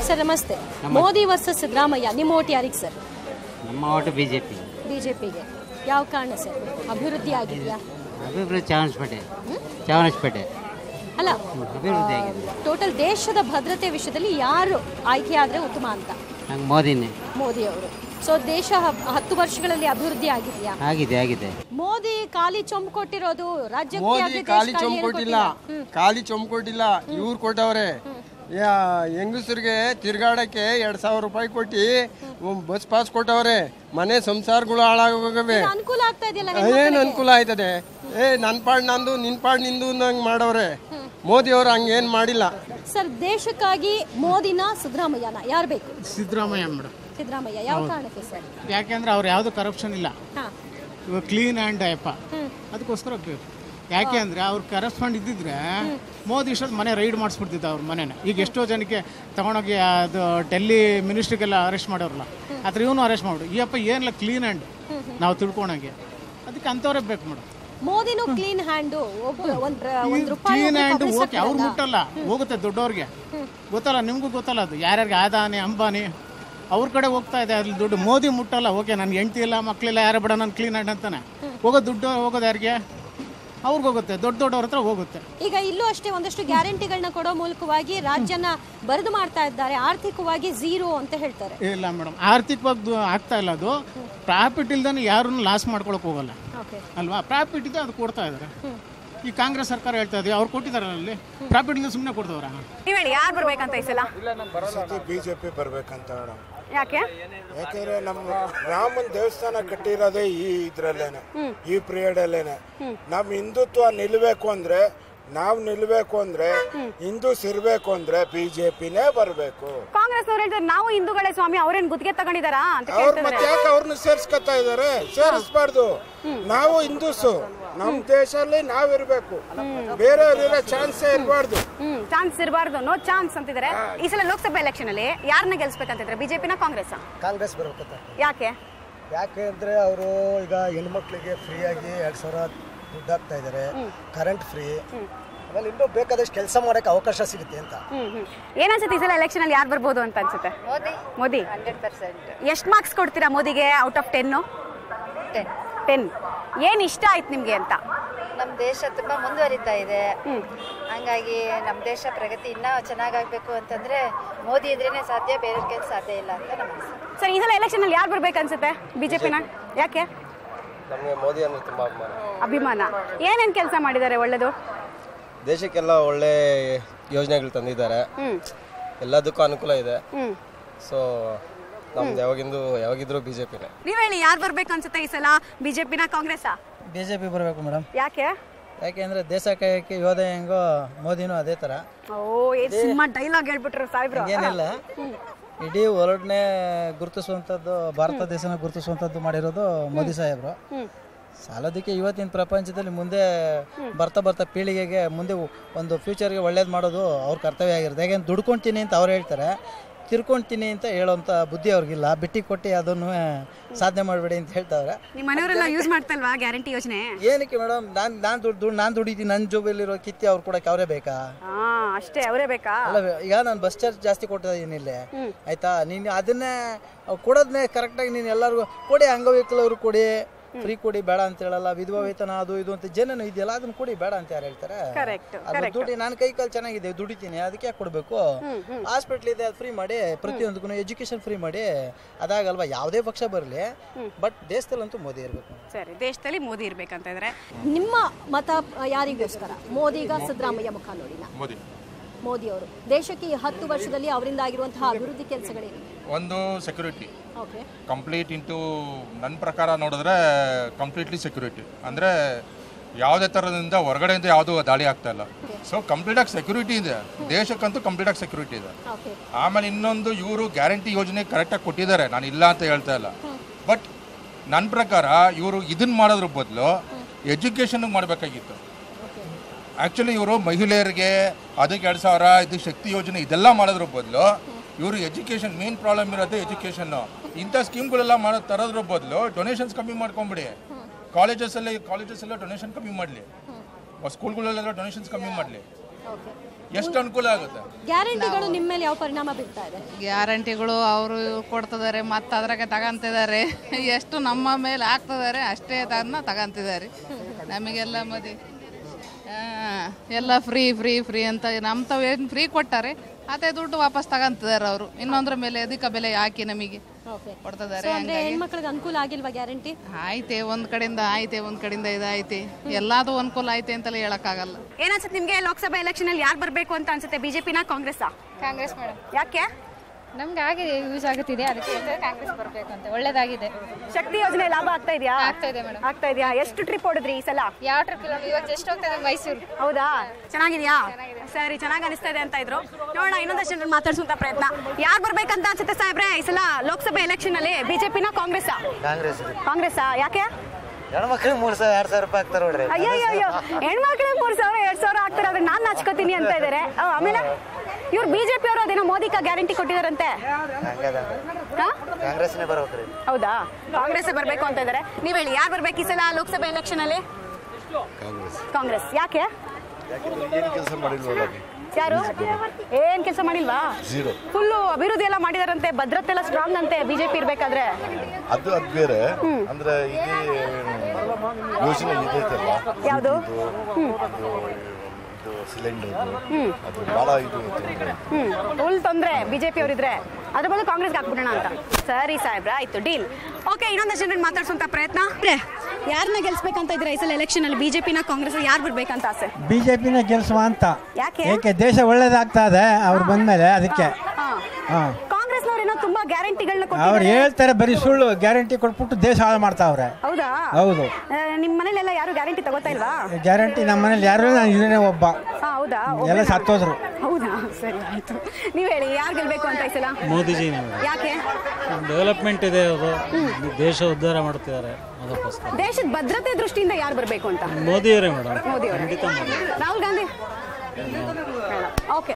Sir ನಮಸ್ತೆ Modi versus Siddaramaiah ನಿಮ್ಮ vote ಯಾರಿಗೆ ಸರ್ ನಮ್ಮ ಓಟು ಬಿ ಜೆ ಪಿ ಬಿಜೆಪಿಗೆ ಯಾವ ಕಾರಣ ಸರ್ ಅಭಿವೃದ್ಧಿ ಆಗಿದೆಯಾ ಅಭಿವೃದ್ಧಿ ಚಾವಣಿಸ್ಪೇಟೆ ಚಾವಣಿಸ್ಪೇಟೆ ಅಲ್ಲ ಅಭಿವೃದ್ಧಿ ಆಗಿದೆ ಟೋಟಲ್ ದೇಶದ ಭದ್ರತೆ ವಿಷಯದಲ್ಲಿ ಯಾರು ಆಯ್ಕೆ ಆದ್ರೆ ಉತ್ತಮ ಅಂತ ನಂಗೆ ಮೋದಿನೇ ಮೋದಿ ಅವರು ಸೊ ದೇಶ ಹ- ಹತ್ತು ವರ್ಷಗಳಲ್ಲಿ ಅಭಿವೃದ್ಧಿ ಆಗಿದೆಯಾ ಆಗಿದೆ ಆಗಿದೆ ಮೋದಿ ಖಾಲಿ ಚೊಂಬು ಕೊಟ್ಟಿರೋದು ರಾಜ್ಯಕ್ಕೆ ಮೋದಿ ಆಗ್ಲಿ ಖಾಲಿ ದೇಶಕ್ಕೆ ಚೊಂಬು ಆಗ್ಲಿ ಕೊಟ್ಟಿಲ್ಲ ಏನು ಖಾಲಿ ಚೊಂಬು ಕೊಟ್ಟಿಲ್ಲ ಇವ್ರು ಕೊಟ್ಟವ್ರೆ ಹೆಂಗಸರಿಗೆ ತಿರ್ಗಾಡಕ್ಕೆ ಎರಡ್ ಸಾವಿರ ರೂಪಾಯಿ ಕೊಟ್ಟು ಬಸ್ ಪಾಸ್ ಕೊಟ್ಟವ್ರೆ ಮನೆ ಸಂಸಾರಗಳು ಹಾಳಾಗೋಗವೆ ಇಲ್ಲ, ಅನುಕೂಲ ಆಗ್ತಾ ಇದೆಯಲ್ಲ ಏನ್ ಅನುಕೂಲ ಆಯ್ತದೆ ಏ ನನ್ ಪಾಡ್ ನಂದು ನಿನ್ ಪಾಡ್ ನಿಂದು ನಂಗೆ ಮಾಡವ್ರೆ ಮೋದಿ ಅವ್ರು ಹಂಗೇನ್ ಮಾಡಿಲ್ಲ ಸರ್ ದೇಶಕ್ಕಾಗಿ ಮೋದಿನ ಸಿದ್ದರಾಮಯ್ಯನ ಯಾರು ಬೇಕು ಸಿದ್ದರಾಮಯ್ಯ ಮೇಡಮ್ ಸಿದ್ದರಾಮಯ್ಯ ಯಾವ ಕಾರಣಕ್ಕೆ ಸರ್ ಯಾಕೆಂದ್ರೆ ಅವ್ರು ಯಾವುದು ಕರಪ್ಷನ್ ಇಲ್ಲ ಹಾ ಇವಾಗ ಕ್ಲೀನ್ ಆ್ಯಂಡ್ ಅಯ್ಯಪ್ಪ ಅದಕ್ಕೋಸ್ಕರ ಬೇಕು ಯಾಕೆ ಅಂದರೆ ಅವ್ರು ಕರೆಸ್ಪಾಂಡ್ ಇದ್ದಿದ್ರೆ ಮೋದಿ ಇಷ್ಟೊತ್ತು ಮನೆ ರೈಡ್ ಮಾಡಿಸ್ಬಿಡ್ತಿದ್ದ ಅವ್ರ ಮನೆನ ಈಗ ಎಷ್ಟೋ ಜನಕ್ಕೆ ತಗೊಂಡೋಗಿ ಅದು ಡೆಲ್ಲಿ ಮಿನಿಸ್ಟ್ರಿಗೆಲ್ಲ ಅರೆಸ್ಟ್ ಮಾಡೋರಲ್ಲ ಆದ್ರೆ ಇವನು ಅರೆಸ್ಟ್ ಮಾಡ್ಬಿಡು ಈ ಅಪ್ಪ ಏನಿಲ್ಲ ಕ್ಲೀನ್ ಹ್ಯಾಂಡ್ ನಾವು ತಿಳ್ಕೊಳಂಗೆ ಅದಕ್ಕೆ ಅಂಥವ್ರೇ ಬೇಕು ಮೇಡಮ್ ಮೋದಿನು ಕ್ಲೀನ್ ಹ್ಯಾಂಡ್ ಒಬ್ಬ ಒಂದ್ ರ- ಒಂದ್ ರೂಪಾಯಿ ಕ್ಲೀನ್ ಒಬ್ರು ಹ್ಯಾಂಡ್ ಕಬಳಿಸಕ್ ಓಕೆ ಅವ್ರು ಬಿಡಲ್ಲ. ಮುಟ್ಟಲ್ಲ ಹೋಗುತ್ತೆ ದೊಡ್ಡವ್ರಿಗೆ ಗೊತ್ತಲ್ಲ ನಿಮಗೂ ಗೊತ್ತಲ್ಲ ಅದು ಯಾರ್ಯಾರಿಗೆ ಆದಾನಿ ಅಂಬಾನಿ ಅವ್ರ ಕಡೆ ಹೋಗ್ತಾ ಇದೆ ಅಲ್ಲಿ ದುಡ್ಡು ಮೋದಿ ಮುಟ್ಟಲ್ಲ ಓಕೆ ನನ್ಗೆ ಹೆಂಡ್ತಿ ಇಲ್ಲ ಮಕ್ಕಳಿಲ್ಲ ಯಾರು ಬಿಡ ನಾನು ಕ್ಲೀನ್ ಹ್ಯಾಂಡ್ ಅಂತಾನೆ ಹೋಗೋ ದುಡ್ಡು ಹೋಗೋದು ಯಾರಿಗೆ ಅವ್ರಿಗೆ ಹೋಗುತ್ತೆ ದೊಡ್ಡ ದೊಡ್ಡವ್ರ ಹತ್ರ ಹೋಗುತ್ತೆ ಈಗ ಇಲ್ಲೂ ಅಷ್ಟೇ ಒಂದಷ್ಟು ಗ್ಯಾರಂಟಿಗಳನ್ನ ಕೊಡೋ ಮೂಲಕವಾಗಿ ರಾಜ್ಯನ ಬರೆದು ಮಾಡ್ತಾ ಇದ್ದಾರೆ ಆರ್ಥಿಕವಾಗಿ ಝೀರೋ ಅಂತ ಹೇಳ್ತಾರೆ ಇಲ್ಲ ಮೇಡಮ್ ಆರ್ಥಿಕವಾಗಿ ದು- ಆಗ್ತಾ ಇಲ್ಲ ಅದು ಪ್ರಾಫಿಟ್ ಇಲ್ದಾನೆ ಯಾರನ್ನು ಲಾಸ್ ಮಾಡ್ಕೊಳಕ್ ಹೋಗಲ್ಲ ಓಕೆ ಅಲ್ವಾ ಪ್ರಾಫಿಟ್ ಇದೆ ಅದು ಕೊಡ್ತಾ ಇದ್ದಾರೆ ಈ ಕಾಂಗ್ರೆಸ್ ಸರ್ಕಾರ ಹೇಳ್ತಾ ಇದೆ ಅವ್ರು ಕೊಟ್ಟಿದಾರಲ್ಲ ಅಲ್ಲಿ ಪ್ರಾಫಿಟ್ ಇಲ್ಲ ಸುಮ್ಮನೆ ಕೊಡ್ತವ್ರ ನೀವ್ ಹೇಳಿ ಯಾರು ಬರ್ಬೇಕಂತ ಈ ಸಲ ಸತಿ ಬಿಜೆಪಿ ಬರ್ಬೇಕಂತ ಮೇಡಮ್ ಯಾಕೆ ಯಾಕಂದ್ರೆ ನಮ್ಮ ರಾಮನ್ ದೇವಸ್ಥಾನ ಕಟ್ಟಿರೋದೇ ಈ ಇದ್ರಲ್ಲೇನೆ ಈ ಪೀರಿಯಡ್ ಅಲ್ಲೇನೆ ನಮ್ ಹಿಂದುತ್ವ ನಿಲ್ಬೇಕು ಅಂದ್ರೆ ನಾವ್ ನಿಲ್ಬೇಕು ಅಂದ್ರೆ ಹಿಂದೂಸ್ ಇರ್ಬೇಕು ಅಂದ್ರೆ ಬಿಜೆಪಿನೇ ಬರ್ಬೇಕು ಕಾಂಗ್ರೆಸ್ ಅವ್ರು ಹೇಳ್ತಾರೆ ನಾವು ಹಿಂದೂಗಳೇ ಸ್ವಾಮಿ ಅವ್ರೇನ್ ಗುತ್ತಿಗೆ ತಗೊಂಡಿದಾರಾ ಅಂತ ಅವ್ರ ಕೇಳ್ತಿದಾರೆ ಮತ್ತೆ ಯಾಕೆ ಅವ್ರನ್ನ ಸೇರ್ಸ್ಕೊತಾ ಇದಾರೆ ಸೇರಿಸ್ಬಾರ್ದು ನಾವು ಹಿಂದೂಸು ನಮ್ ದೇಶದಲ್ಲಿ ನಾವ್ ಇರ್ಬೇಕು ಬೇರೆಯವ್ರಿರೋ ಚಾನ್ಸೇ ಇರಬಾರ್ದು ಹ್ಮ್ ಚಾನ್ಸ್ ಇರಬಾರ್ದು ನೋ ಚಾನ್ಸ್ ಅಂತಿದ್ದಾರೆ ಈ ಸಲ ಲೋಕಸಭಾ ಎಲೆಕ್ಷನ್ ಅಲ್ಲಿ ಯಾರನ್ನ ಗೆಲ್ಸ್ಬೇಕಂತಿದ್ರೆ ಬಿಜೆಪಿನ ಕಾಂಗ್ರೆಸ್ ಕಾಂಗ್ರೆಸ್ ಬರ್ಬೇಕಂತ ಯಾಕೆ ಯಾಕೆ ಅಂದರೆ ಅವರು ಈಗ ಹೆಣ್ಮಕ್ಳಿಗೆ ಫ್ರೀಯಾಗಿ ಎರಡು ಸಾವಿರ ದುಡ್ಡು ಹಾಕ್ತಾ ಇದ್ದಾರೆ ಕರೆಂಟ್ ಫ್ರೀ ಆಮೇಲೆ ಇನ್ನೂ ಬೇಕಾದಷ್ಟು ಕೆಲಸ ಮಾಡೋಕ್ಕೆ ಅವಕಾಶ ಸಿಗುತ್ತೆ ಅಂತ ಹ್ಮ್ ಹ್ಮ್ ಏನ್ ಅನ್ಸುತ್ತೆ ಈ ಸಲ ಎಲೆಕ್ಷನ್ ಅಲ್ಲಿ ಯಾರು ಬರ್ಬೋದು ಅಂತ ಅನ್ಸುತ್ತೆ ಮೋದಿ ಮೋದಿ ಹಂಡ್ರೆಡ್ ಪರ್ಸೆಂಟ್ ಎಷ್ಟು ಮಾರ್ಕ್ಸ್ ಕೊಡ್ತೀರಾ ಮೋದಿಗೆ out of ten ten ten ಏನ್ ಇಷ್ಟ ಆಯ್ತು ನಿಮ್ಗೆ ಅಂತ ನಮ್ಮ ದೇಶ ತುಂಬಾ ಮುಂದುವರಿತಾ ಇದೆ ಹಂಗಾಗಿ ನಮ್ಮ ದೇಶ ಪ್ರಗತಿ ಇನ್ನೂ ಚೆನ್ನಾಗಾಗಬೇಕು ಅಂತಂದ್ರೆ ಮೋದಿ ಇದ್ರೇನೆ ಸಾಧ್ಯ ಬೇರೆಯವ್ರಿಗೆ ಸಾಧ್ಯ ಇಲ್ಲ ಅಂತ ನಮ್ಮ ಅನಿಸಿಕೆ ಸರ್ ಈ ಸಲ ಎಲೆಕ್ಷನ್ ಅಲ್ಲಿ ಯಾರು ಬರ್ಬೇಕು ಅನ್ಸುತ್ತೆ ಬಿಜೆಪಿನ ಯಾಕೆ ನಮಗೆ ಮೋದಿ ಅಂದ್ರೆ ತುಂಬ ಅಭಿಮಾನ ಅಭಿಮಾನ ಏನೇನ್ ಕೆಲಸ ಮಾಡಿದ್ದಾರೆ ಒಳ್ಳೇದು ದೇಶಕ್ಕೆಲ್ಲ ಒಳ್ಳೆ ಯೋಜನೆಗಳು ತಂದಿದ್ದಾರೆ ಹ್ಮ್ ಎಲ್ಲದಕ್ಕೂ ಅನುಕೂಲ ಇದೆ ಹ್ಮ್ ಸೊ ನಮ್ದು ಯಾವಾಗಿಂದು ಯಾವಾಗಿದ್ರು ಬಿ ಜೆ ಪಿನೇ ನೀವ್ ಹೇಳಿ ಯಾರು ಬರ್ಬೇಕು ಅನ್ಸುತ್ತೆ ಈ ಸಲ ಬಿಜೆಪಿನ ಕಾಂಗ್ರೆಸ್ ಬಿ ಜೆ ಪಿ ಬರಬೇಕು ಮೇಡಮ್ ಯಾಕೆ ಯಾಕೆಂದರೆ ದೇಶ ಕಾಯಕ್ಕೆ ಯೋಧ ಹೆಂಗೋ ಮೋದಿನೂ ಅದೇ ಥರ ಓ ಏನ್ ಸಿನಿಮಾ ಡೈಲಾಗ್ ಹೇಳ್ಬಿಟ್ರು ಸಾಹೇಬ್ರು ಏನಿಲ್ಲ ಇಡೀ ವರ್ಲ್ಡ್ನೇ ಗುರುತಿಸುವಂಥದ್ದು ಭಾರತ ದೇಶನ ಗುರುತಿಸುವಂಥದ್ದು ಮಾಡಿರೋದು ಮೋದಿ ಸಾಹೇಬರು ಸಾಲೋದಕ್ಕೆ ಇವತ್ತಿನ ಪ್ರಪಂಚದಲ್ಲಿ ಮುಂದೆ ಬರ್ತಾ ಬರ್ತಾ ಪೀಳಿಗೆಗೆ ಮುಂದೆ ಒಂದು ಫ್ಯೂಚರ್ಗೆ ಒಳ್ಳೇದು ಮಾಡೋದು ಅವ್ರ ಕರ್ತವ್ಯ ಆಗಿರುತ್ತೆ ಯಾಕೆಂದ್ರೆ ದುಡ್ಕೊಂತೀನಿ ಅಂತ ಅವ್ರು ಹೇಳ್ತಾರೆ ತಿರ್ಕೊಂತೀನಿ ಅಂತ ಹೇಳೋಂಥ ಬುದ್ಧಿ ಅವ್ರಿಗಿಲ್ಲ ಬಿಟ್ಟಿ ಕೊಟ್ಟು ಅದನ್ನು ಸಾಧನೆ ಮಾಡಬೇಡಿ ಅಂತ ಹೇಳ್ತಾವ್ರೆ ನಿಮ್ ಮನೆಯವರೆಲ್ಲ ಯೂಸ್ ಮಾಡ್ತಲ್ವಾ ಗ್ಯಾರಂಟಿ ಯೋಜನೆ ಏನಕ್ಕೆ ಮೇಡಮ್ ನಾನು ನಾನು ದುಡ್ಡು ದುಡ್ಡು ನಾನು ದುಡಿತೀನಿ ನನ್ನ ಜೋಬಲ್ಲಿರೋ ಕಿತ್ತಿ ಅವ್ರು ಕೊಡಕ್ಕೆ ಅವರೇ ಬೇಕಾ ಹಾ ಅಷ್ಟೇ ಅವರೇ ಬೇಕಾ ಅಲ್ಲ ಈಗ ನಾನು ಬಸ್ ಚಾರ್ಜ್ ಜಾಸ್ತಿ ಕೊಟ್ಟಿದ್ದೀನಿ ಇಲ್ಲಿ ಆಯ್ತಾ ನೀನು ಅದನ್ನೇ ಅವ್ ಕೊಡೋದನ್ನೇ ಕರೆಕ್ಟಾಗಿ ನೀನು ಎಲ್ಲರಿಗೂ ಕೊಡಿ ಅಂಗವಿಕಲವ್ರು ಕೊಡಿ ಫ್ರೀ ಕೊಡಿ ಬೇಡ ಅಂತ ಹೇಳಲ್ಲ ವಿಧವಾ ವೇತನ ಅದು ಇದು ಅಂತ ಜನನು ಇದೆಯಲ್ಲ ಅದನ್ನ ಕೊಡಿ ಬೇಡ ಅಂತ ಯಾರು ಹೇಳ್ತಾರೆ ಕರೆಕ್ಟ್ ಅದು ದುಡ್ಡು ನಾನು ಕೈ ಕಾಲು ಚೆನ್ನಾಗಿದೆ ದುಡಿತೀನಿ ಅದಕ್ಕೆ ಯಾಕೆ ಕೊಡಬೇಕು ಹಾಸ್ಪಿಟ್ಲ್ ಇದೆ ಅದು ಫ್ರೀ ಮಾಡಿ ಪ್ರತಿಯೊಂದಕ್ಕೂ ಎಜುಕೇಶನ್ ಫ್ರೀ ಮಾಡಿ ಅದಾಗಲ್ವಾ ಯಾವುದೇ ಪಕ್ಷ ಬರಲಿ ಬಟ್ ದೇಶದಲ್ಲಂತೂ ಮೋದಿ ಇರಬೇಕು ಸರಿ ದೇಶದಲ್ಲಿ ಮೋದಿ ಇರ್ಬೇಕಂತ ಇದ್ರೆ ನಿಮ್ಮ ಮತ ಯಾರಿಗೋಸ್ಕರ ಮೋದಿಗ ಸಿದ್ದರಾಮಯ್ಯ ಮುಖ ನೋಡಿನ ಮೋದಿ ಮೋದಿ ಅವರು ದೇಶಕ್ಕೆ ಈ ಹತ್ತು ವರ್ಷದಲ್ಲಿ ಅವರಿಂದ ಆಗಿರುವಂತಹ ಅಭಿವೃದ್ಧಿ ಕೆಲಸಗಳೇನು ಒಂದು ಸೆಕ್ಯೂರಿಟಿ ಓಕೆ ಕಂಪ್ಲೀಟ್ ಇಂಟು ನನ್ನ ಪ್ರಕಾರ ನೋಡಿದ್ರೆ ಕಂಪ್ಲೀಟ್ಲಿ ಸೆಕ್ಯೂರಿಟಿ ಅಂದರೆ ಯಾವುದೇ ಥರದಿಂದ ಹೊರಗಡೆಯಿಂದ ಯಾವುದೂ ದಾಳಿ ಆಗ್ತಾ ಇಲ್ಲ ಸೊ ಕಂಪ್ಲೀಟಾಗಿ ಸೆಕ್ಯೂರಿಟಿ ಇದೆ ದೇಶಕ್ಕಂತೂ ಕಂಪ್ಲೀಟಾಗಿ ಸೆಕ್ಯೂರಿಟಿ ಇದೆ ಓಕೆ ಆಮೇಲೆ ಇನ್ನೊಂದು ಇವರು ಗ್ಯಾರಂಟಿ ಯೋಜನೆ ಕರೆಕ್ಟಾಗಿ ಕೊಟ್ಟಿದ್ದಾರೆ ನಾನು ಇಲ್ಲ ಅಂತ ಹೇಳ್ತಾ ಇಲ್ಲ ಬಟ್ ನನ್ನ ಪ್ರಕಾರ ಇವರು ಇದನ್ನ ಮಾಡೋದ್ರ ಬದಲು ಎಜುಕೇಷನ್ಗೆ ಮಾಡಬೇಕಾಗಿತ್ತು ಆ್ಯಕ್ಚುಲಿ ಇವರು ಮಹಿಳೆಯರಿಗೆ ಅದಕ್ಕೆ ಎರಡು ಸಾವಿರ ಇದು ಶಕ್ತಿ ಯೋಜನೆ ಇದೆಲ್ಲ ಮಾಡೋದ್ರ ಬದಲು ಇವರು ಎಜುಕೇಷನ್ ಮೇನ್ ಪ್ರಾಬ್ಲಮ್ ಇರೋದು ಎಜುಕೇಷನ್ನು ಇಂಥ ಸ್ಕೀಮ್ಗಳೆಲ್ಲ ಮಾಡೋ ತರೋದ್ರ ಬದಲು ಡೊನೇಷನ್ಸ್ ಕಮ್ಮಿ ಮಾಡ್ಕೊಂಬಿಡಿ ಕಾಲೇಜಸಲ್ಲಿ ಕಾಲೇಜಸ್ಸೆಲ್ಲ ಡೊನೇಷನ್ ಕಮ್ಮಿ ಮಾಡಲಿ ಸ್ಕೂಲ್ಗಳಲ್ಲೆಲ್ಲ ಡೊನೇಷನ್ಸ್ ಕಮ್ಮಿ ಮಾಡಲಿ ಎಷ್ಟು ಅನುಕೂಲ ಆಗುತ್ತೆ ಗ್ಯಾರಂಟಿಗಳು ನಿಮ್ಮ ಮೇಲೆ ಯಾವ ಪರಿಣಾಮ ಬೀರ್ತಾ ಇದೆ ಗ್ಯಾರಂಟಿಗಳು ಅವರು ಕೊಡ್ತಿದ್ದಾರೆ ಮತ್ತು ಅದ್ರಾಗೆ ತಗಂತಿದ್ದಾರೆ ಎಷ್ಟು ನಮ್ಮ ಮೇಲೆ ಹಾಕ್ತಿದ್ದಾರೆ ಅಷ್ಟೇ ಅದನ್ನ ತಗಂತಿದ್ದಾರೆ ನಮಗೆಲ್ಲ ಮದಿ ಆ, ಎಲ್ಲ ಫ್ರೀ ಫ್ರೀ ಫ್ರೀ ಅಂತ ನಮ್ಮ ತಾವು ಏನು ಫ್ರೀ ಕೊಟ್ಟಾರೆ ಅದೇ ದುಡ್ಡು ವಾಪಸ್ ತಗಂತಿದ್ದಾರೆ ಅವರು ಇನ್ನೊಂದ್ರ ಮೇಲೆ ಅಧಿಕ ಬೆಲೆ ಹಾಕಿ ನಮಗೆ ಕೊಡ್ತಿದ್ದಾರೆ ಸೊ ಅಂದ್ರೆ ಹಂಗಾಗಿ ಹೆಣ್ಮಕ್ಳಿಗೆ ಅನುಕೂಲ ಆಗಿಲ್ವಾ ಗ್ಯಾರಂಟಿ ಆಯ್ತೆ ಒಂದ್ ಕಡೆಯಿಂದ ಆಯ್ತೆ ಒಂದ್ ಕಡೆಯಿಂದ ಇದಾಯ್ತೆ ಎಲ್ಲಾದು ಅನುಕೂಲ ಐತೆ ಅಂತಲೇ ಹೇಳಕ್ಕಾಗಲ್ಲ ಏನನ್ಸುತ್ತೆ ನಿಮ್ಗೆ ಲೋಕಸಭಾ ಎಲೆಕ್ಷನ್ ಅಲ್ಲಿ ಯಾರು ಬರ್ಬೇಕು ಅಂತ ಅನ್ಸುತ್ತೆ ಬಿಜೆಪಿನ ಕಾಂಗ್ರೆಸ್ ಕಾಂಗ್ರೆಸ್ ಮೇಡಮ್ ಯಾಕೆ ನಮ್ಗೆ ಆಗಿದೆ ಯೂಸ್ ಆಗುತ್ತಿದೆ ಅದಕ್ಕೆ ಕಾಂಗ್ರೆಸ್ ಬರಬೇಕು ಅಂತ ಒಳ್ಳೇದಾಗಿದೆ ಶಕ್ತಿ ಯೋಜನೆ ಲಾಭ ಆಗ್ತಾ ಇದೆಯಾ ಆಗ್ತಾ ಇದೆ ಮೇಡಮ್ ಆಗ್ತಾ ಇದೆಯಾ ಎಷ್ಟು ಟ್ರಿಪ್ ಹೊಡಿದ್ರಿ ಈ ಸಲ ಯಾವ ಟ್ರಿಪ್ ಇಲ್ಲ ಇವಾಗ ಜಸ್ಟ್ ಹೋಗ್ತಾ ಇದೆ ಮೈಸೂರು ಹೌದಾ ಚೆನ್ನಾಗಿದ್ಯಾ ಸರಿ ಚೆನ್ನಾಗಿ ಅನಿಸ್ತಾ ಇದೆ ಅಂತ ಇದ್ರು ನೋಡೋಣ ಇನ್ನೊಂದಷ್ಟು ಜನರು ಮಾತಾಡ್ಸುವಂತ ಪ್ರಯತ್ನ ಯಾರು ಬರ್ಬೇಕಂತ ಅನ್ಸುತ್ತೆ ಸಾಹೇಬ್ರೆ ಈ ಸಲ ಲೋಕಸಭೆ ಎಲೆಕ್ಷನ್ ಅಲ್ಲಿ ಬಿಜೆಪಿನ ಕಾಂಗ್ರೆಸ್ ಕಾಂಗ್ರೆಸ್ ಕಾಂಗ್ರೆಸ್ ಯಾಕೆ ಹೆಣ್ಮಕ್ಳಿಗೆ ಮೂರು ಸಾವಿರ ಎರಡು ಸಾವಿರ ರೂಪಾಯಿ ಹಾಕ್ತಾರೆ ನೋಡ್ರಿ ಅಯ್ಯೋ ಅಯ್ಯೋ ಹೆಣ್ಮಕ್ಳಿಗೆ ಮೂರ್ ಸಾವಿರ ಎರಡ್ ಸಾವಿರ ಆಗ್ತಾರೆ ಆದ್ರೆ ನಾನ್ ನಾಚ್ಕೋತೀನಿ ಅಂತ ಇದಾರೆ ಆ, ಆಮೇಲೆ ಇವ್ರು ಬಿಜೆಪಿ ಅವರು ಅದೇನೋ ಮೋದಿಕ ಗ್ಯಾರಂಟಿ ಕೊಟ್ಟಿದಾರಂತೆ ಹಾ? ಕಾಂಗ್ರೆಸ್ನೇ ಬರ್ಬೇಕ್ರಿ ಹೌದಾ ಕಾಂಗ್ರೆಸ್ ಬರ್ಬೇಕು ಅಂತ ಇದಾರೆ ನೀವ್ ಹೇಳಿ ಯಾರು ಬರ್ಬೇಕು ಈ ಸಲ ಲೋಕಸಭೆ ಎಲೆಕ್ಷನ್ ಅಲ್ಲಿ ಕಾಂಗ್ರೆಸ್ ಯಾಕೆ ಏನು ಕೆಲಸ ಮಾಡಿಲ್ವಲ್ಲ ಯಾರು ಏನ್ ಕೆಲಸ ಮಾಡಿಲ್ವಾ ಝೀರೋ ಫುಲ್ಲು ಅಭಿವೃದ್ಧಿ ಎಲ್ಲ ಮಾಡಿದಾರಂತೆ ಭದ್ರತೆ ಎಲ್ಲ ಸ್ಟ್ರಾಂಗ್ ಅಂತೆ ಬಿಜೆಪಿ ಇರ್ಬೇಕಾದ್ರೆ ಅದು ಅದು ಬೇರೆ ಅಂದ್ರೆ ಇದೇ ಯೋಜನೆ ಇದೈತಲ್ಲ ಯಾವುದು ಇದು ಸಿಲಿಂಡರ್ ಅದು ಬಹಳ ಇದು ತೊಂದ್ರೆ. ಹ್ಮ್ ಫುಲ್ ತೊಂದ್ರೆ ಬಿಜೆಪಿ ಅವರಿದ್ರೆ ಅದ್ರ ಬದಲು ಕಾಂಗ್ರೆಸ್ಗೆ ಹಾಕ್ಬಿಡೋಣ ಅಂತ ಸರಿ ಸಾಹೇಬ್ರ ಆಯ್ತು ಡೀಲ್ ಓಕೆ ಇನ್ನೊಂದಷ್ಟು ಜನರನ್ನ ಮಾತಾಡ್ಸುವಂತ ಪ್ರಯತ್ನ ಯಾರನ್ನ ಗೆಲ್ಸ್ಬೇಕಂತ ಇದ್ರೆ ಈ ಸಲ ಎಲೆಕ್ಷನ್ ಅಲ್ಲಿ ಬಿಜೆಪಿನ ಕಾಂಗ್ರೆಸ್ ಯಾರು ಬಿಡ್ಬೇಕಂತ ಆಸೆ ಬಿಜೆಪಿನ ಗೆಲ್ಸುವ ಅಂತ ಯಾಕೆ ಏಕೆ ದೇಶ ಒಳ್ಳೇದಾಗ್ತಾ ಇದೆ ಅವ್ರು ಬಂದ್ಮೇಲೆ ಅದಕ್ಕೆ ಹಾ. ಹಾ ಕಾಂಗ್ರೆಸ್ನವ್ರೇನೋ ತುಂಬಾ ಗ್ಯಾರಂಟಿಗಳನ್ನ ಅವ್ರು ಕೊಟ್ಟಿದ್ದಾರೆ ಹೇಳ್ತಾರೆ ಬರೀ ಸುಳ್ಳು ಗ್ಯಾರಂಟಿ ಕೊಟ್ಬಿಟ್ಟು ದೇಶ ಹಾಳು ಮಾಡ್ತಾವ್ರೆ ಹೌದಾ ಹೌದು ಆ, ನಿಮ್ ಮನೇಲೆಲ್ಲ ಯಾರು ಗ್ಯಾರಂಟಿ ತಗೋತಾ ಇಲ್ವಾ ಗ್ಯಾರಂಟಿ ನಮ್ಮ ಮನೇಲಿ ಯಾರು ನಾನು ಇದನ್ನೇ ಒಬ್ಬ ಹಾ ಹೌದಾ ಎಲ್ಲ ಒಬ್ರೇನಾ? ಸತ್ತೋದ್ರು ಹೌದಾ ಸರಿ ಆಯ್ತು ನೀವ್ ಹೇಳಿ ಯಾರು ಗೆಲ್ಬೇಕು ಅಂತ ಈ ಸಲ ಮೋದಿಜಿನೇ ಯಾಕೆ ಡೆವಲಪ್ಮೆಂಟ್ ಇದೆ ಅದು ದೇಶ ಉದ್ಧಾರ ಮಾಡ್ತಿದ್ದಾರೆ ಅದಕ್ಕೋಸ್ಕರ ದೇಶದ ಭದ್ರತೆ ದೃಷ್ಟಿಯಿಂದ ಯಾರು ಬರ್ಬೇಕು ಅಂತ ಮೋದಿಯವರೇ ಮೇಡಮ್ ಮೋದಿ ಖಂಡಿತ ಮೋದಿ ರಾಹುಲ್ ಗಾಂಧಿ ಓಕೆ